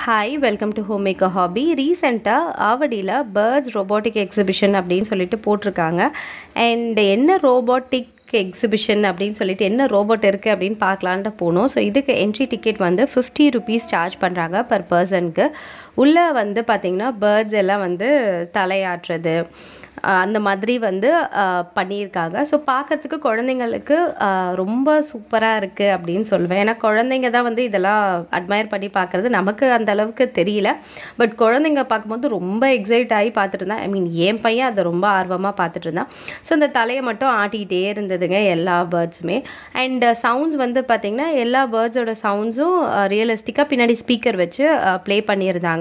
hi welcome to homemaker hobby ரீசெண்டாக ஆவடியில் birds robotic exhibition அப்படின்னு சொல்லிட்டு போட்டிருக்காங்க அண்ட் என்ன ரோபோட்டிக் எக்ஸிபிஷன் அப்படின்னு சொல்லிட்டு என்ன ரோபோட் இருக்குது அப்படின்னு பார்க்கலான்ட்டு போனோம் ஸோ இதுக்கு என்ட்ரி டிக்கெட் வந்து ஃபிஃப்டி ருபீஸ் சார்ஜ் பண்ணுறாங்க பர் பர்சனுக்கு உள்ளே வந்து பார்த்திங்கன்னா பேர்ட்ஸ் எல்லாம் வந்து தலையாட்டுறது அஹ் அந்த மாதிரி வந்து அஹ் பண்ணியிருக்காங்க ஸோ பார்க்குறதுக்கு குழந்தைங்களுக்கு அஹ் ரொம்ப சூப்பராக இருக்குது அப்படின்னு சொல்லுவேன் ஏன்னா குழந்தைங்க தான் வந்து இதெல்லாம் அட்மையர் பண்ணி பார்க்குறது நமக்கு அந்த அளவுக்கு தெரியல பட் குழந்தைங்க பார்க்கும்போது ரொம்ப எக்ஸைட் ஆகி பார்த்துட்டு இருந்தான் ஐ மீன் என் பையன் அதை ரொம்ப ஆர்வமாக பார்த்துட்டு இருந்தான் ஸோ இந்த தலையை மட்டும் ஆட்டிக்கிட்டே இருந்ததுங்க எல்லா பேர்ட்ஸுமே அண்ட் சவுண்ட்ஸ் வந்து பார்த்திங்கன்னா எல்லா பேர்ட்ஸோட சவுண்ட்ஸும் ரியலிஸ்டிக்காக பின்னாடி ஸ்பீக்கர் வச்சு ப்ளே பண்ணியிருந்தாங்க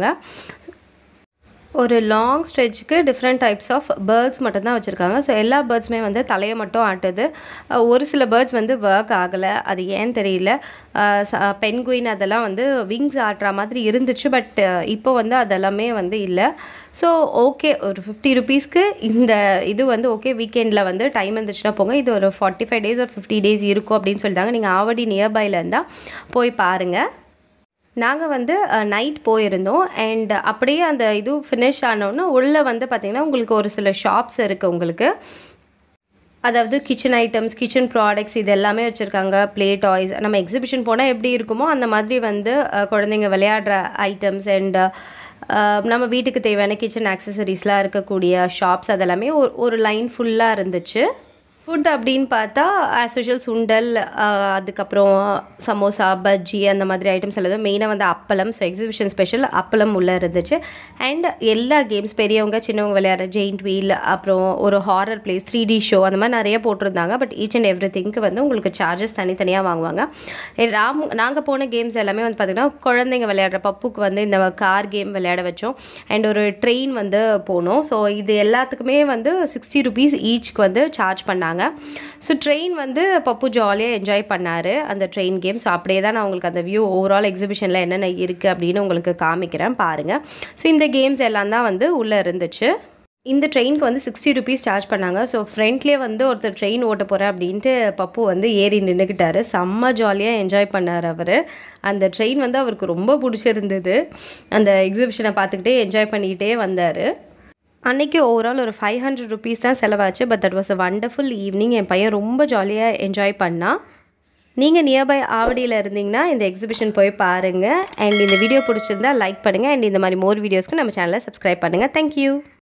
ஒரு லாங் ஸ்ட்ரெச்சுக்கு டிஃப்ரெண்ட் டைப்ஸ் ஆஃப் பேர்ட்ஸ் மட்டும்தான் வச்சுருக்காங்க ஸோ எல்லா பேர்ட்ஸுமே வந்து தலையை மட்டும் ஆட்டுது அஹ் ஒரு சில பேர்ட்ஸ் வந்து ஒர்க் ஆகலை அது ஏன் தெரியல பென்குயின் அதெல்லாம் வந்து விங்ஸ் ஆட்டுற மாதிரி இருந்துச்சு பட் இப்போ வந்து அதெல்லாமே வந்து இல்லை ஸோ ஓகே ஒரு ஃபிஃப்டி ருபீஸ்க்கு இந்த இது வந்து ஓகே வீக்கெண்டில் வந்து டைம் இருந்துச்சுன்னா போங்க இது ஒரு ஃபார்ட்டி ஃபைவ் டேஸ் ஒரு ஃபிஃப்டி டேஸ் இருக்கும் அப்படின்னு சொல்லிட்டாங்க நீங்கள் ஆவடி நியர்பையில் இருந்தால் போய் பாருங்கள் நாங்கள் வந்து நைட் போயிருந்தோம் அண்ட் அப்படியே அந்த இது ஃபினிஷ் ஆனோன்னா உள்ளே வந்து பார்த்திங்கன்னா உங்களுக்கு ஒரு சில ஷாப்ஸ் இருக்குது உங்களுக்கு அதாவது கிச்சன் ஐட்டம்ஸ் கிச்சன் ப்ராடக்ட்ஸ் இது எல்லாமே வச்சுருக்காங்க ப்ளே டாய்ஸ் நம்ம எக்ஸிபிஷன் போனால் எப்படி இருக்குமோ அந்த மாதிரி வந்து அஹ், குழந்தைங்க விளையாடுற ஐட்டம்ஸ் அண்ட் நம்ம வீட்டுக்கு தேவையான கிச்சன் ஆக்சசரிஸ்லாம் இருக்கக்கூடிய ஷாப்ஸ் அதெல்லாமே ஒரு ஒரு லைன் ஃபுல்லாக இருந்துச்சு ஃபுட் அப்படின்னு பார்த்தா ஆஸ் யூஷுவல் சுண்டல் ஆஹ், அதுக்கப்புறம் சமோசா பஜ்ஜி அந்த மாதிரி ஐட்டம்ஸ் எல்லாமே மெயினாக வந்து அப்பளம் ஸோ எக்ஸிபிஷன் ஸ்பெஷல் அப்பளம் உள்ளே இருந்துச்சு அண்ட் எல்லா கேம்ஸ் பெரியவங்க சின்னவங்க விளையாடுற ஜெயிண்ட் வீல் அப்புறம் ஒரு horror place three D show அந்த மாதிரி நிறைய போட்டிருந்தாங்க பட் ஈச் அண்ட் எவ்ரி திங்க்கு வந்து உங்களுக்கு சார்ஜஸ் தனித்தனியாக வாங்குவாங்க Eh, ராம் நாங்கள் போன கேம்ஸ் எல்லாமே வந்து பார்த்திங்கன்னா குழந்தைங்க விளையாடுற பப்புக்கு வந்து இந்த கார் கேம் விளையாட வச்சோம் அண்ட் ஒரு ட்ரெயின் வந்து போனோம் ஸோ இது எல்லாத்துக்குமே வந்து சிக்ஸ்டி ருபீஸ் ஈச்க்கு வந்து சார்ஜ் பண்ணாங்க ஸோ ட்ரெயின் வந்து பப்பு ஜாலியாக என்ஜாய் பண்ணார் அந்த ட்ரெயின் கேம் ஸோ அப்படியே தான் நான் உங்களுக்கு அந்த வியூ ஓவரால் எக்ஸிபிஷனில் என்னென்ன இருக்குது அப்படின்னு உங்களுக்கு காமிக்கிறேன் பாருங்கள் ஸோ இந்த கேம்ஸ் எல்லாம் தான் வந்து உள்ளே இருந்துச்சு இந்த ட்ரெயினுக்கு வந்து சிக்ஸ்டி ருபீஸ் சார்ஜ் பண்ணாங்க ஸோ ஃப்ரண்ட்லேயே வந்து ஒருத்தர் ட்ரெயின் ஓட்ட போகிறேன் அப்படின்ட்டு பப்பு வந்து ஏறி நின்றுக்கிட்டாரு செம்ம ஜாலியாக என்ஜாய் பண்ணார் அவர் அந்த ட்ரெயின் வந்து அவருக்கு ரொம்ப பிடிச்சிருந்தது அந்த எக்ஸிபிஷனை பார்த்துக்கிட்டே என்ஜாய் பண்ணிக்கிட்டே வந்தார் அன்னைக்கு ஓவரால் ஒரு ஃபைவ் ஹண்ட்ரட் ருபீஸ் தான் செலவாச்சு but that was a wonderful evening என் பையன் ரொம்ப ஜாலியாக என்ஜாய் பண்ணான் நீங்கள் நியர்பை ஆவடியில் இருந்தீங்கன்னா இந்த எக்ஸிபிஷன் போய் பாருங்கள் அண்ட் இந்த வீடியோ பிடிச்சிருந்தா லைக் பண்ணுங்கள் அண்ட் இந்த மாதிரி மோர் வீடியோஸ்க்கு நம்ம சேனலை சப்ஸ்கிரைப் பண்ணுங்கள் தேங்க்யூ